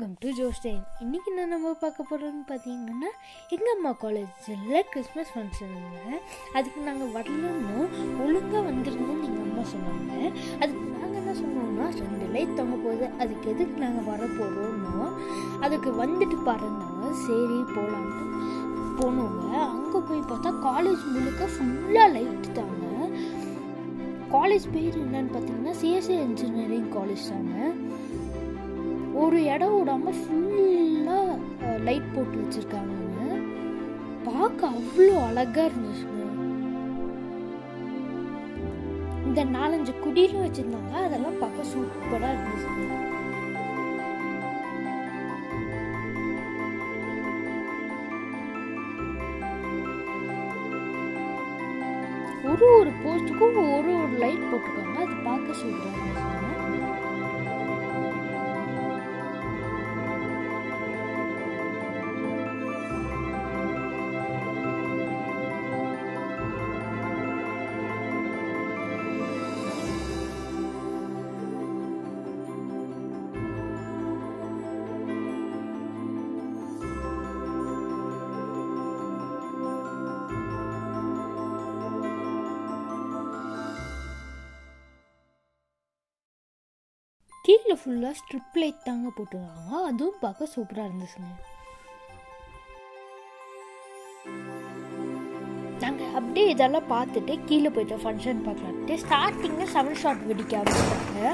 Welcome to ஜோஸ்டைன் இன்னைக்கு என்ன நம்ம பார்க்க போகிறோம்னு பார்த்தீங்கன்னா எங்கள் அம்மா காலேஜில் கிறிஸ்மஸ் ஃபங்க்ஷனுங்க அதுக்கு நாங்கள் வரலன்னு ஒழுங்காக வந்துருந்தோம்னு எங்கள் அம்மா சொன்னாங்க அதுக்கு நாங்கள் என்ன சொன்னோம்னா ரெண்டு லைட் தொங்க போகுது அதுக்கு எதுக்கு நாங்கள் வர போகிறோம்னோ அதுக்கு வந்துட்டு பாருந்தாங்க சரி போகலான்ட்டு போனோங்க அங்கே போய் பார்த்தா காலேஜ் முழுக்க ஃபுல்லாக லைட் தாங்க காலேஜ் பேர் என்னன்னு பார்த்தீங்கன்னா சிஎஸ்சி இன்ஜினியரிங் காலேஜ் தாங்க ஒரு இடம் விடாமல் ஃபுல்லாக லைட் போட்டு வச்சுருக்காங்கங்க பார்க்க அவ்வளோ அழகாக இருந்துச்சுங்க இந்த நாலஞ்சு குடிலும் வச்சுருந்தாங்க அதெல்லாம் பார்க்க சூப்பராக இருந்துச்சுங்க ஒரு ஒரு போஸ்ட்டுக்கும் ஒரு ஒரு லைட் போட்டிருக்காங்க அது பார்க்க சூப்பராக இருந்துச்சுங்க கீழே ஃபுல்லாக ஸ்ட்ரிப் லைட் தாங்க போட்டுருக்காங்க அதுவும் பார்க்க சூப்பராக இருந்துச்சுங்க நாங்கள் அப்படியே இதெல்லாம் பார்த்துட்டு கீழே போயிட்டு ஃபங்க்ஷன் பார்க்கலான்ட்டு ஸ்டார்டிங்கில் செவன் ஷாட் வெடிக்க ஆரம்பிச்சிட்டாங்க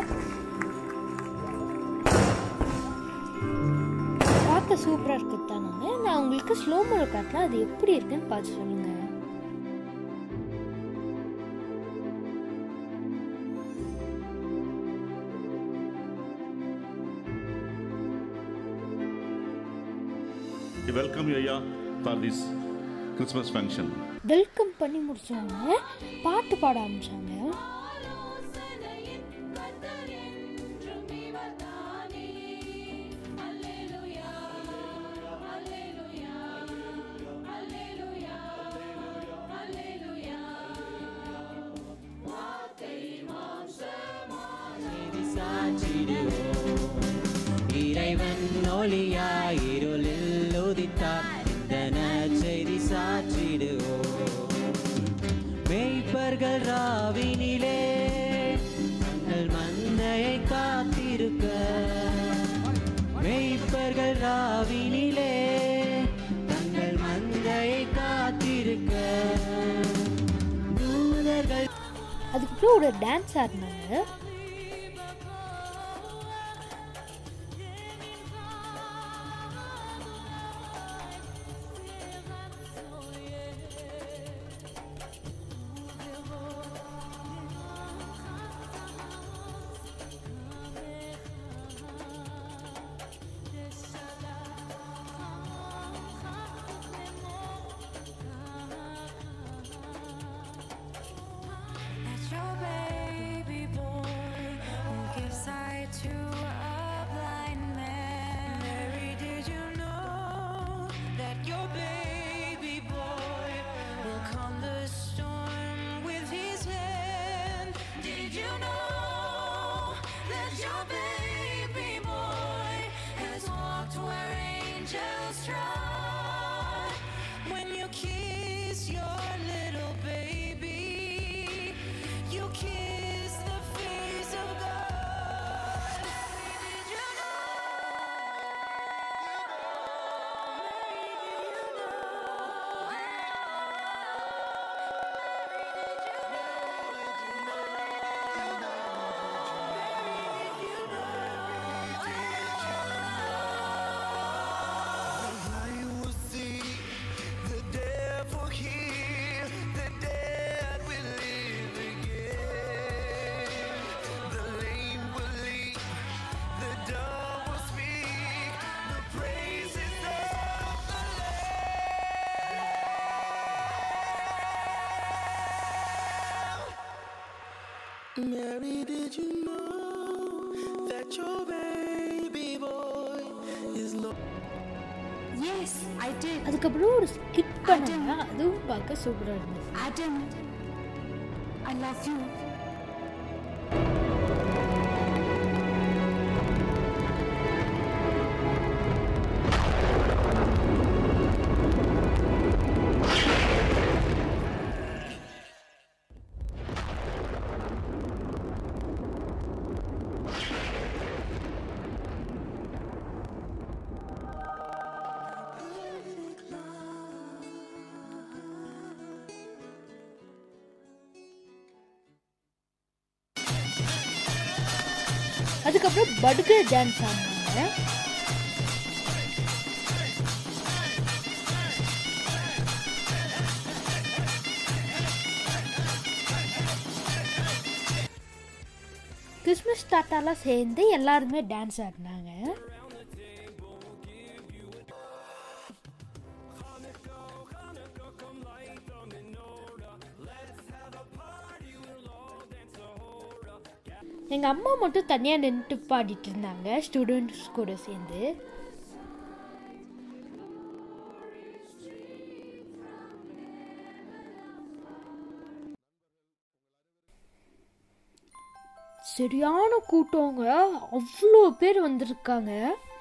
பார்க்க சூப்பராக இருக்குது தானுங்க நான் உங்களுக்கு ஸ்லோ மோல காட்டினா அது எப்படி இருக்குன்னு பார்த்து சொல்லுங்கள் We welcome you, Aya, for this Christmas function. Welcome பண்ணி முடிச்சவங்க பாட்டு பாட ஆரம்பிச்சாங்க இறைவன் ஒளியாய் இருளில் உதித்தார் இந்த நற்செய்தி சாற்றிடுவோம் மேய்ப்பர்கள் ராவினிலே தங்கள் மந்தையை காத்திருக்க மேய்ப்பர்கள் ராவினிலே தங்கள் மந்தையை காத்திருக்க தூதர்கள் அதுக்கப்புறம் ஒரு டான்ஸ் ஆடினாங்க That's your baby boy who gives sight to a blind man. Mary, did you know that your baby boy will calm the storm with his hand? Did you know that your baby boy has walked where angels trod? When you kiss your little baby, you kiss the face of God. Did you I will see the devil hear, the dead will live again. The lame will leap, the dumb will speak, the praises of the Lamb. Mary, did you know that your baby boy is Lord? Yes, I did. அதுக்கப்புறம் ஒரு skid பண்ணாங்க அதுவும் பார்க்க சூப்பராக இருந்துச்சு Adam, I love you. அதுக்கப்புறம் படுகர் dance ஆடினாங்க Christmas தாத்தாலாம் சேர்ந்து எல்லாருமே டான்ஸ் ஆடினாங்க எங்கள் அம்மா மட்டும் தனியாக நின்றுட்டு பாடிட்டு இருந்தாங்க ஸ்டூடெண்ட்ஸ் கூட சேர்ந்து சரியான கூட்டங்க அவ்வளோ பேர் வந்திருக்காங்க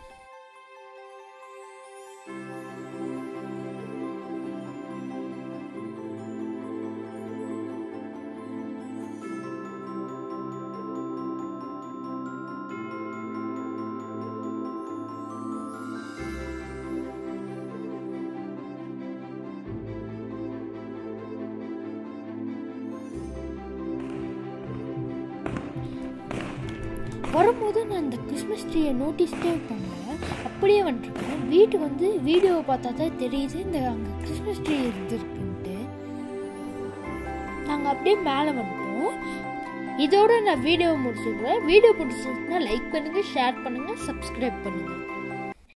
வரும்போது நான் இந்த கிறிஸ்மஸ் ட்ரீயை நோட்டீஸ்டே பண்ணல அப்படியே வந்துருக்கேன் வீட்டுக்கு வந்து வீடியோவை பார்த்தா தான் தெரியுது இந்த அங்கே கிறிஸ்மஸ் ட்ரீ இருந்திருக்குன்ட்டு நாங்கள் அப்படியே மேலே வந்துட்டோம் இதோட நான் வீடியோ முடிச்சுடுறேன் வீடியோ பிடிச்சிருந்தா லைக் பண்ணுங்கள் ஷேர் பண்ணுங்கள் சப்ஸ்கிரைப் பண்ணுங்கள்